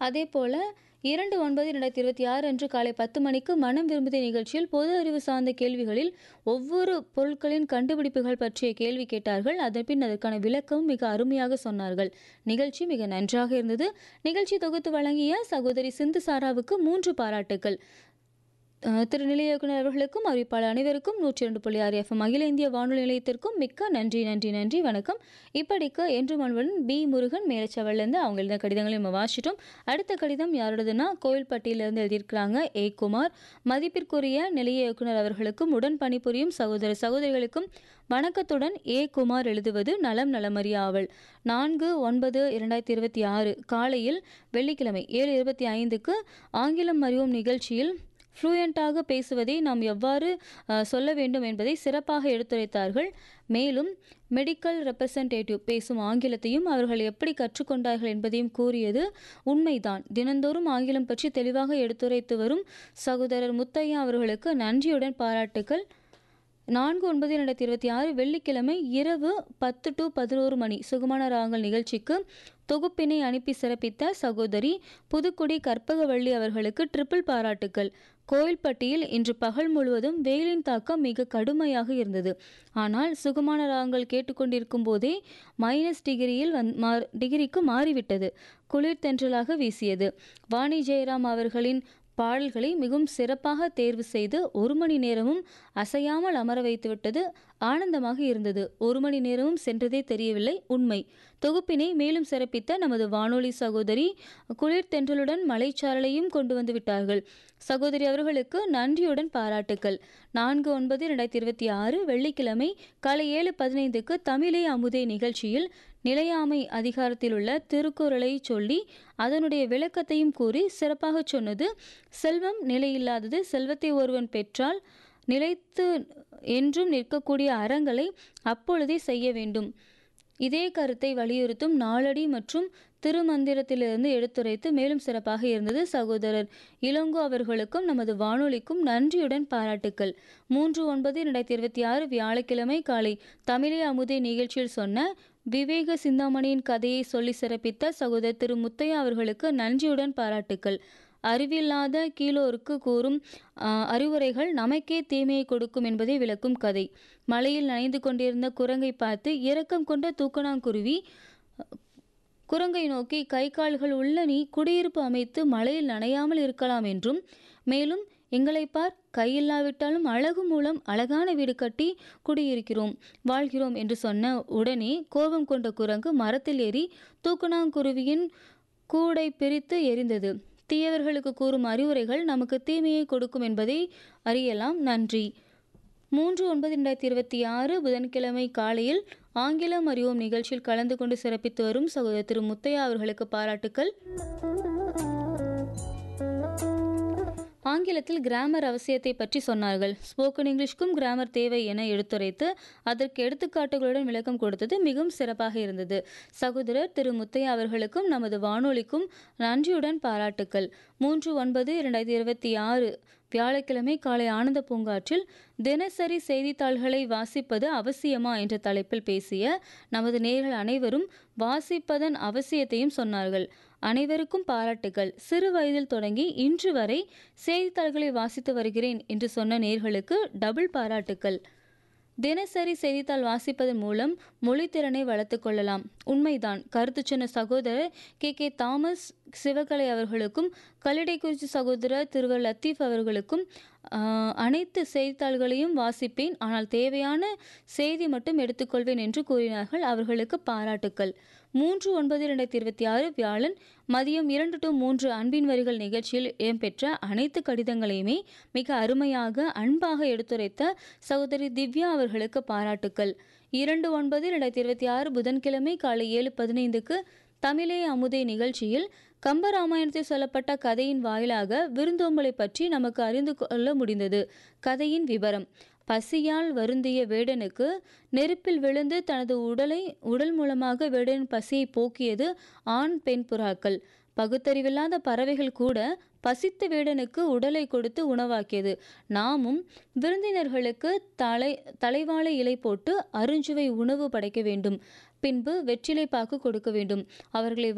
அதேபோல இரண்டு ஒன்பது இரண்டாயிரத்தி இருபத்தி ஆறு அன்று காலை பத்து மணிக்கு மனம் விரும்புதே நிகழ்ச்சியில் பொது அறிவு சார்ந்த கேள்விகளில் ஒவ்வொரு பொருட்களின் கண்டுபிடிப்புகள் பற்றிய கேள்வி கேட்டார்கள் அதன்பின் அதற்கான விளக்கமும் மிக அருமையாக சொன்னார்கள் நிகழ்ச்சி மிக நன்றாக இருந்தது நிகழ்ச்சி தொகுத்து வழங்கிய சகோதரி சிந்து சாராவுக்கு மூன்று பாராட்டுக்கள் அஹ் திரு நிலைய இயக்குனர் அவர்களுக்கும் அறிவிப்பாளர் அனைவருக்கும் நூற்றி இரண்டு புள்ளி ஆறு எஃப்எம் அகில இந்திய வானொலி நிலையத்திற்கும் மிக்க நன்றி நன்றி நன்றி வணக்கம் இப்படிக்கு என்று மனுவன் பி முருகன் மேலச்சவல்லேருந்து அவங்க எழுதின கடிதங்களையும் நம்ம வாசிட்டோம் அடுத்த கடிதம் யாரோடதுன்னா கோவில்பட்டியிலிருந்து எழுதியிருக்கிறாங்க ஏ குமார் மதிப்பிற்குரிய நிலைய இயக்குனர் அவர்களுக்கும் உடன் பணிபுரியும் சகோதர சகோதரிகளுக்கும் வணக்கத்துடன் ஏ குமார் எழுதுவது நலம் நலமறிய ஆவல் நான்கு ஒன்பது இரண்டாயிரத்தி இருபத்தி ஆறு காலையில் வெள்ளிக்கிழமை ஏழு இருபத்தி ஐந்துக்கு ஆங்கிலம் அறிவோம் நிகழ்ச்சியில் ஃப்ளூயண்ட்டாக பேசுவதை நாம் எவ்வாறு அஹ், சொல்ல வேண்டும் என்பதை சிறப்பாக எடுத்துரைத்தார்கள் மேலும் மெடிக்கல் ரெப்ரசன்டேட்டிவ் பேசும் ஆங்கிலத்தையும் அவர்கள் எப்படி கற்றுக்கொண்டார்கள் என்பதையும் கூறியது உண்மைதான் தினந்தோறும் ஆங்கிலம் பற்றி தெளிவாக எடுத்துரைத்து வரும் சகோதரர் முத்தையா அவர்களுக்கு நன்றியுடன் பாராட்டுக்கள் நான்கு ஒன்பது இரண்டாயிரத்தி இருபத்தி ஆறு வெள்ளிக்கிழமை இரவு பத்து டு பதினோரு மணி சுகமான ராகங்கள் நிகழ்ச்சிக்கு தொகுப்பினை அனுப்பி சிறப்பித்த சகோதரி புதுக்குடி கற்பகவள்ளி அவர்களுக்கு ட்ரிபிள் பாராட்டுக்கள் கோயில்பட்டியில் இன்று பகல் முழுவதும் வெயிலின் தாக்கம் மிக கடுமையாக இருந்தது ஆனால் சுகமான ராகங்கள் கேட்டுக்கொண்டிருக்கும் போதே மைனஸ் டிகிரியில் வந் மார் டிகிரிக்கு மாறிவிட்டது குளிர் தென்றலாக வீசியது வாணி ஜெயராம் அவர்களின் பாடல்களை மிகவும் சிறப்பாக தேர்வு செய்து ஒரு மணி நேரமும் அசையாமல் அமர வைத்துவிட்டது ஆனந்தமாக இருந்தது ஒரு மணி நேரமும் சென்றதே தெரியவில்லை உண்மை தொகுப்பினை மேலும் சிறப்பித்த நமது வானொலி சகோதரி குளிர் தென்றலுடன் மலைச்சாரலையும் கொண்டு வந்து விட்டார்கள் சகோதரி அவர்களுக்கு நன்றியுடன் பாராட்டுக்கள் நான்கு ஒன்பது இரண்டாயிரத்தி இருபத்தி ஆறு வெள்ளிக்கிழமை காலை ஏழு பதினைந்துக்கு தமிழே அமுதே நிகழ்ச்சியில் நிலையாமை அதிகாரத்தில் உள்ள திருக்குறளை சொல்லி அதனுடைய விளக்கத்தையும் கூறி சிறப்பாக சொன்னது செல்வம் நிலையில்லாதது செல்வத்தை ஒருவன் பெற்றால் நிலைத்து என்றும் நிற்கக்கூடிய அறங்களை அப்பொழுதே செய்ய வேண்டும் இதே கருத்தை வலியுறுத்தும் நாளடி மற்றும் திருமந்திரத்திலிருந்து எடுத்துரைத்து மேலும் சிறப்பாக இருந்தது சகோதரர் இளங்கோ அவர்களுக்கும் நமது வானொலிக்கும் நன்றியுடன் பாராட்டுக்கள் மூன்று ஒன்பது இரண்டாயிரத்தி இருபத்தி ஆறு வியாழக்கிழமை காலை தமிழே அமுதே நிகழ்ச்சியில் சொன்ன விவேக சிந்தாமணியின் கதையை சொல்லி சிறப்பித்த சகோதரர் திரு முத்தையா அவர்களுக்கு நன்றியுடன் பாராட்டுக்கள் அறிவில்லாத கீழோருக்கு கூறும் ஆ, அறிவுரைகள் நமக்கே தீமையை கொடுக்கும் என்பதை விளக்கும் கதை மலையில் நனைந்து கொண்டிருந்த குரங்கை பார்த்து இரக்கம் கொண்ட தூக்கணாங்குருவி குரங்கை நோக்கி கை கால்கள் உள்ள நீ குடியிருப்பு அமைத்து மழையில் நனையாமல் இருக்கலாம் என்றும் மேலும் எங்களை பார் கையில்லாவிட்டாலும் அழகு மூலம் அழகான வீடு கட்டி குடியிருக்கிறோம் வாழ்கிறோம் என்று சொன்ன உடனே கோபம் கொண்ட குரங்கு மரத்தில் ஏறி தூக்குனாங்குருவியின் கூடை பிரித்து எரிந்தது தீயவர்களுக்கு கூறும் அறிவுரைகள் நமக்கு தீமையை கொடுக்கும் என்பதை அறியலாம் நன்றி மூன்று ஒன்பது ரெண்டாயிரத்தி இருபத்தி ஆறு புதன்கிழமை காலையில் ஆங்கிலம் அறிவோம் நிகழ்ச்சியில் கலந்து கொண்டு சிறப்பித்து வரும் சகோதரர் திரு முத்தையா அவர்களுக்கு பாராட்டுக்கள் ஆங்கிலத்தில் கிராமர் அவசியத்தை பற்றி சொன்னார்கள் ஸ்போக்கன் இங்கிலீஷ்க்கும் கிராமர் தேவை என எடுத்துரைத்து அதற்கு எடுத்துக்காட்டுகளுடன் விளக்கம் கொடுத்தது மிகவும் சிறப்பாக இருந்தது சகோதரர் திரு முத்தையா அவர்களுக்கும் நமது வானொலிக்கும் நன்றியுடன் பாராட்டுக்கள் மூன்று ஒன்பது இரண்டாயிரத்தி இருபத்தி ஆறு வியாழக்கிழமை காலை ஆனந்த பூங்காற்றில் தினசரி செய்தித்தாள்களை வாசிப்பது அவசியமா என்ற தலைப்பில் பேசிய நமது நேர்கள் அனைவரும் வாசிப்பதன் அவசியத்தையும் சொன்னார்கள் அனைவருக்கும் பாராட்டுகள் சிறு வயதில் தொடங்கி இன்று வரை செய்தித்தாள்களை வாசித்து வருகிறேன் என்று சொன்ன நேர்களுக்கு டபுள் பாராட்டுக்கள் தினசரி செய்தித்தாள் வாசிப்பதன் மூலம் மொழித்திறனை வளர்த்து கொள்ளலாம் உண்மைதான் கருத்து சொன்ன சகோதரர் கே கே தாமஸ் சிவகலை அவர்களுக்கும் கல்லிடைக்குறிச்சி சகோதரர் திருவர் லத்தீப் அவர்களுக்கும் ஆஹ், அனைத்து செய்தித்தாள்களையும் வாசிப்பேன் ஆனால் தேவையான செய்தி மட்டும் எடுத்துக்கொள்வேன் என்று கூறினார்கள் அவர்களுக்கு பாராட்டுக்கள் மூன்று ஒன்பது இரண்டாயிரத்தி இருபத்தி ஆறு வியாழன் மதியம் இரண்டு டு மூன்று அன்பின் வரிகள் நிகழ்ச்சியில் இடம்பெற்ற அனைத்து கடிதங்களையுமே மிக அருமையாக அன்பாக எடுத்துரைத்த சகோதரி திவ்யா அவர்களுக்கு பாராட்டுக்கள் இரண்டு ஒன்பது இரண்டாயிரத்தி இருபத்தி ஆறு புதன்கிழமை காலை ஏழு பதினைந்துக்கு தமிழே அமுதே நிகழ்ச்சியில் கம்பராமாயணத்தில் சொல்லப்பட்ட கதையின் வாயிலாக விருந்தோம்பலை பற்றி நமக்கு அறிந்து கொள்ள முடிந்தது கதையின் விவரம் பசியால் வருந்திய வேடனுக்கு நெருப்பில் விழுந்து தனது உடலை உடல் மூலமாக வேடனின் பசியை போக்கியது ஆண் பெண் புறாக்கள் பகுத்தறிவில்லாத பறவைகள் கூட பசித்த வேடனுக்கு உடலை கொடுத்து உணவாக்கியது நாமும் விருந்தினர்களுக்கு தலை தலைவாழை இலை போட்டு அருஞ்சுவை உணவு படைக்க வேண்டும் பின்பு வெற்றிலை பாக்கு கொடுக்க வேண்டும் அவர்களை